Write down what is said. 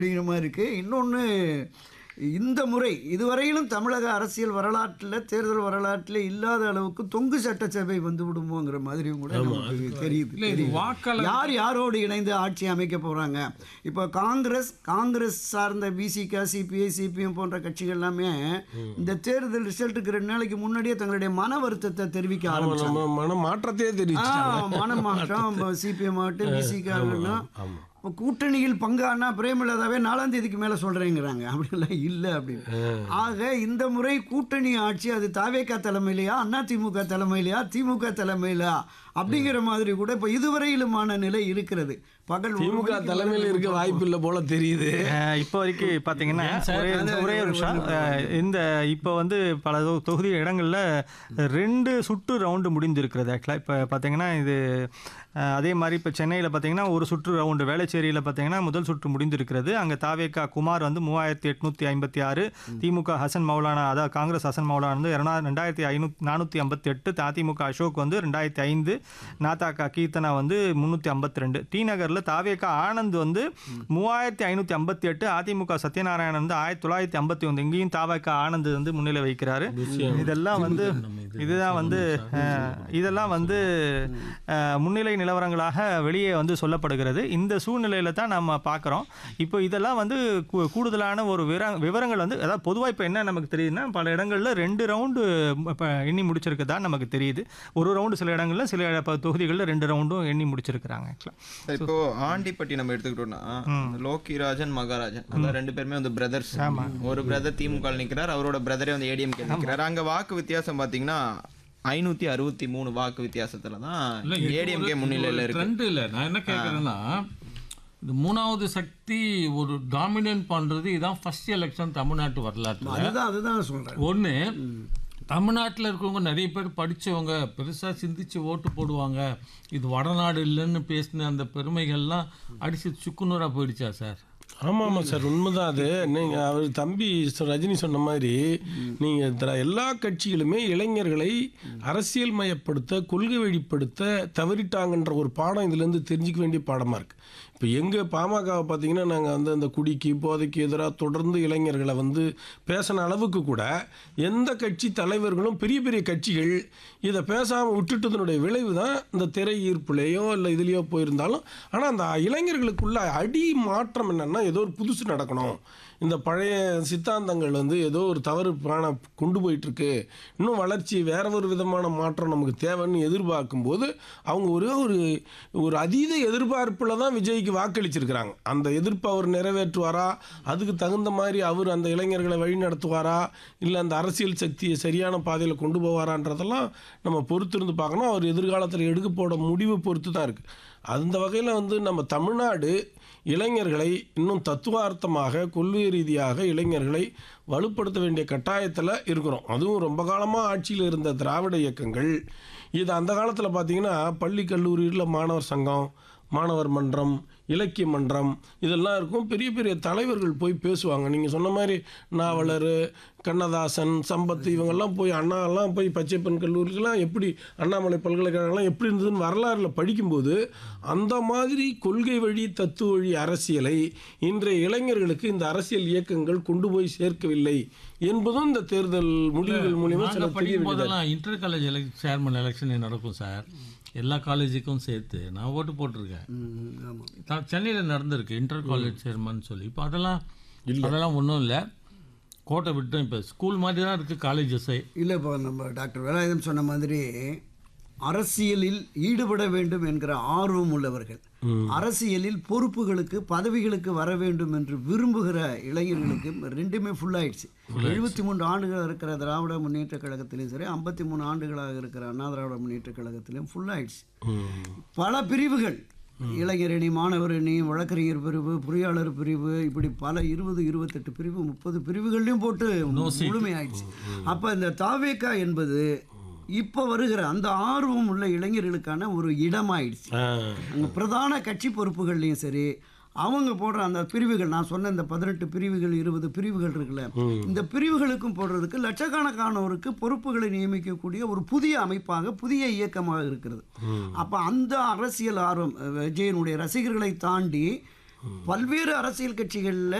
அப்படிங்கிற மாதிரி இருக்கு இன்னொன்று இந்த முறை இதுவரையிலும் தமிழக அரசியல் வரலாற்றில் தேர்தல் வரலாற்றில் இல்லாத அளவுக்கு தொங்கு சட்டசபை வந்து விடுமோங்கிற மாதிரியும் கூட நமக்கு தெரியுது இல்ல, இது தெரியுது. வாக்காளர் யார் யாரோடு இணைந்து ஆட்சி அமைக்க போறாங்க இப்போ காங்கிரஸ் காங்கிரஸ் சார்ந்த பிசிக சிபிஐ சிபிஎம் போன்ற கட்சிகள் எல்லாமே இந்த தேர்தல் ரிசல்ட்டுக்கு ரெண்டு நாளைக்கு முன்னாடியே தங்களுடைய மன வருத்தத்தை தெரிவிக்க ஆமா, ஆரம்பிச்சாங்க நம்ம மன மாற்றத்தையே தெரிவிச்சிட்டாங்க மனமாற்றம் சிபிஎம் ஆகட்டும் பிசிக ஆகட்டும் இப்போ கூட்டணியில் பங்கானா பிரேமலதாவே நாலாம் தேதிக்கு மேலே சொல்கிறேங்கிறாங்க அப்படிலாம் இல்லை அப்படின்னு ஆக இந்த முறை கூட்டணி ஆட்சி அது தாவேக்கா தலைமையிலையா அண்ணா திமுக தலைமையிலையா திமுக தலைமையிலா அப்படிங்கிற மாதிரி கூட இப்போ இதுவரையிலுமான நிலை இருக்கிறது பகல் ஒரு திமுக மணிக்கு தலைமையில் இருக்க வாய்ப்பு இல்லை போல தெரியுது அஹ் இப்போ வரைக்கும் பார்த்தீங்கன்னா ஒரே ஒரே ஒரு நிமிஷம் அஹ் இந்த இப்போ வந்து பல தொ- தொகுதி இடங்களில் ரெண்டு சுற்று ரவுண்டு முடிந்திருக்கிறது ஆக்சுவலாக இப்போ பார்த்தீங்கன்னா இது அஹ் அதே மாதிரி இப்போ சென்னையில் பார்த்தீங்கன்னா ஒரு சுற்று ரவுண்டு வேளச்சேரியில் பார்த்தீங்கன்னா முதல் சுற்று முடிந்திருக்கிறது அங்கே தாவேக்கா குமார் வந்து மூவாயிரத்தி எட்நூற்றி ஐம்பத்தி ஆறு திமுக ஹசன் மௌலானா அதாவது காங்கிரஸ் ஹசன் மௌலானா வந்து இரநா ரெண்டாயிரத்தி ஐநூற்றி நானூற்றி ஐம்பத்தி எட்டு அதிமுக அசோக் வந்து ரெண்டாயிரத்தி ஐந்து நாதாக்கா கீர்த்தனா வந்து முந்நூற்றி ஐம்பத்தி ரெண்டு டி நகரில் தாவேக்கா ஆனந்த் வந்து மூவாயிரத்தி ஐநூற்றி ஐம்பத்தி எட்டு அதிமுக சத்யநாராயணன் வந்து ஆயிரத்தி தொள்ளாயிரத்தி ஐம்பத்தி ஒன்று இங்கேயும் தாவேக்கா ஆனந்த் வந்து முன்னிலை வைக்கிறாரு இதெல்லாம் வந்து இதுதான் வந்து அஹ், இதெல்லாம் வந்து அஹ், முன்னிலை நிலவரங்களாக வெளியே வந்து சொல்லப்படுகிறது இந்த சூழ்நிலையில தான் நம்ம பார்க்குறோம் இப்போ இதெல்லாம் வந்து கூ- கூடுதலான ஒரு விவர விவரங்கள் வந்து அதாவது பொதுவாக இப்போ என்ன நமக்கு தெரியுதுன்னா பல இடங்களில் ரெண்டு ரவுண்டு இப்போ எண்ணி முடிச்சிருக்கதா நமக்கு தெரியுது ஒரு ரவுண்டு சில இடங்களில் சில ப- தொகுதிகளில் ரெண்டு ரவுண்டும் எண்ணி முடிச்சிருக்கிறாங்க ஆக்சுவலாக சார், இப்போ ஆண்டிப்பட்டி நம்ம எடுத்துக்கிட்டோம்னா லோக்கிராஜன் மகாராஜன் அதான் ரெண்டு பேருமே வந்து பிரதர்ஸ் ஒரு பிரதர் திமுக நிக்கிறார் அவரோட பிரதரே வந்து ஏடிஎம் நிக்கிறார் அங்க வாக்கு வித்தியாசம் பாத்தீங்கன்னா ஐநூத்தி அறுபத்தி மூணு வாக்கு வித்தியாசத்துல தான் இல்ல, இது ஏடிஎம்கே ஒரு- முன்னிலையில ஒரு இருக்கு trend இல்ல நான் என்ன கேட்குறேன்னா இந்த மூணாவது சக்தி ஒரு டாமினேட் பண்றது இதான் ஃபர்ஸ்ட் எலெக்ஷன் தமிழ்நாட்டு வரலாற்றுல அதுதான் அதுதான் சொல்கிறேன் ஒன்று தமிழ்நாட்டில் இருக்கிறவங்க நிறைய பேர் படிச்சவங்க பெருசாக சிந்திச்சு ஓட்டு போடுவாங்க இது வடநாடு இல்லைன்னு பேசின அந்த பெருமைகள்லாம் அடிச்சு சுக்குநூறாக போயிடுச்சா சார் ஆமாம் ஆமாம் சார் உண்மைதான் அது நீங்கள் அவர் தம்பி சொ- ரஜினி சொன்ன மாதிரி நீங்கள் திர- எல்லா கட்சிகளுமே இளைஞர்களை அரசியல் மயப்படுத்த கொள்கை வழிப்படுத்த தவறிட்டாங்கன்ற ஒரு பாடம் இதுலேருந்து தெரிஞ்சுக்க வேண்டிய பாடமாக இருக்குது இப்போ எங்கள் பாமகவை பார்த்தீங்கன்னா நாங்கள் வந்து அந்த குடிக்கு போதைக்கு எதிராக தொடர்ந்து இளைஞர்களை வந்து பேசின அளவுக்கு கூட எந்த கட்சி தலைவர்களும் பெரிய பெரிய கட்சிகள் இதை பேசாமல் விட்டுட்டதனுடைய விளைவு தான் இந்த திரை ஈர்ப்புலேயோ இல்லை இதுலேயோ போயிருந்தாலும் ஆனால் அந்த இளைஞர்களுக்குள்ள அடி மாற்றம் என்னன்னா ஏதோ ஒரு புதுசு நடக்கணும் இந்த பழைய சித்தாந்தங்கள் வந்து ஏதோ ஒரு தவறு பான கொண்டு போயிட்டுருக்கு இன்னும் வளர்ச்சி வேற ஒரு விதமான மாற்றம் நமக்கு தேவைன்னு எதிர்பார்க்கும்போது அவங்க ஒரே ஒரு ஒரு அதீத எதிர்பார்ப்பில் தான் விஜய்க்கு வாக்களிச்சிருக்கிறாங்க அந்த எதிர்ப்பை அவர் நிறைவேற்றுவாரா அதுக்கு தகுந்த மாதிரி அவர் அந்த இளைஞர்களை வழி நடத்துவாரா இல்லை அந்த அரசியல் சக்தியை சரியான பாதையில் கொண்டு போவாரான்றதெல்லாம் நம்ம பொறுத்திருந்து பார்க்கணும் அவர் எதிர்காலத்தில் எடுக்க போட முடிவை பொறுத்து தான் இருக்குது அந்த வகையில் வந்து நம்ம தமிழ்நாடு இளைஞர்களை இன்னும் தத்துவார்த்தமாக கொள்கை ரீதியாக இளைஞர்களை வலுப்படுத்த வேண்டிய கட்டாயத்தில் இருக்கிறோம் அதுவும் ரொம்ப காலமாக ஆட்சியில் இருந்த திராவிட இயக்கங்கள் இது அந்த காலத்தில் பார்த்தீங்கன்னா பள்ளி கல்லூரியில் மாணவர் சங்கம் மாணவர் மன்றம் இலக்கிய மன்றம் இதெல்லாம் இருக்கும் பெரிய பெரிய தலைவர்கள் போய் பேசுவாங்க நீங்கள் சொன்ன மாதிரி நாவலர் கண்ணதாசன் சம்பத் இவங்கெல்லாம் போய் அண்ணாலாம் போய் பச்சைப்பன் கல்லூரிக்கெல்லாம் எப்படி அண்ணாமலை பல்கலைக்கழகம்லாம் எப்படி இருந்ததுன்னு வரலாறுல படிக்கும்போது அந்த மாதிரி கொள்கை வழி தத்துவ வழி அரசியலை இன்றைய இளைஞர்களுக்கு இந்த அரசியல் இயக்கங்கள் கொண்டு போய் சேர்க்கவில்லை என்பதும் இந்த தேர்தல் முடிவுகள் மூலியமா சில நாங்கள் தெரிய படிக்கும் வேண்டியதா போதெல்லாம் இன்டர் காலேஜ் எலெக் சேர்மன் எலெக்ஷன் நடக்கும் சார் எல்லா காலேஜுக்கும் சேர்த்து நான் ஓட்டு போட்டிருக்கேன் ஆமாம் தான் சென்னையில் நடந்திருக்கு இன்டர் காலேஜ் சேர்மன் சொல்லி இப்போ அதெல்லாம் அதெல்லாம் ஒன்றும் இல்லை கோட்டை விட்டோம் இப்போ ஸ்கூல் மாதிரி தான் இருக்குது காலேஜஸே இல்லை இப்போ நம்ம டாக்டர் வேலாயுதம் சொன்ன மாதிரி அரசியலில் ஈடுபட வேண்டும் என்கிற ஆர்வம் உள்ளவர்கள் அரசியலில் பொறுப்புகளுக்கு பதவிகளுக்கு வர வேண்டும் என்று விரும்புகிற இளைஞர்களுக்கு ரெண்டுமே ஃபுல் ஆயிடுச்சு எழுபத்தி மூன்று ஆண்டுகள் இருக்கிற திராவிட முன்னேற்ற கழகத்திலையும் சரி ஐம்பத்தி மூணு ஆண்டுகளாக இருக்கிற அண்ணா திராவிட முன்னேற்ற கழகத்திலையும் ஃபுல் ஆயிடுச்சு பல பிரிவுகள் இளைஞரணி மாணவர் அணி வழக்கறிஞர் பிரிவு பொறியாளர் பிரிவு இப்படி பல இருபது இருபத்தெட்டு பிரிவு முப்பது பிரிவுகள்லையும் போட்டு முழுமையாயிடுச்சு அப்போ இந்த தாவேக்கா என்பது இப்போ வருகிற அந்த ஆர்வம் உள்ள இளைஞர்களுக்கான ஒரு இடமாயிடுச்சு ஆ. அங்கே பிரதான கட்சி பொறுப்புகள்லையும் சரி அவங்க போடுற அந்த பிரிவுகள் நான் சொன்ன இந்த பதினெட்டு பிரிவுகள் இருபது பிரிவுகள் இருக்குல்ல இந்த பிரிவுகளுக்கும் போடுறதுக்கு லட்சக்கணக்கானோருக்கு பொறுப்புகளை நியமிக்கக்கூடிய ஒரு புதிய அமைப்பாக புதிய இயக்கமாக இருக்கிறது அப்போ அந்த அரசியல் ஆர்வம் அஹ், விஜயனுடைய ரசிகர்களை தாண்டி பல்வேறு அரசியல் கட்சிகளில்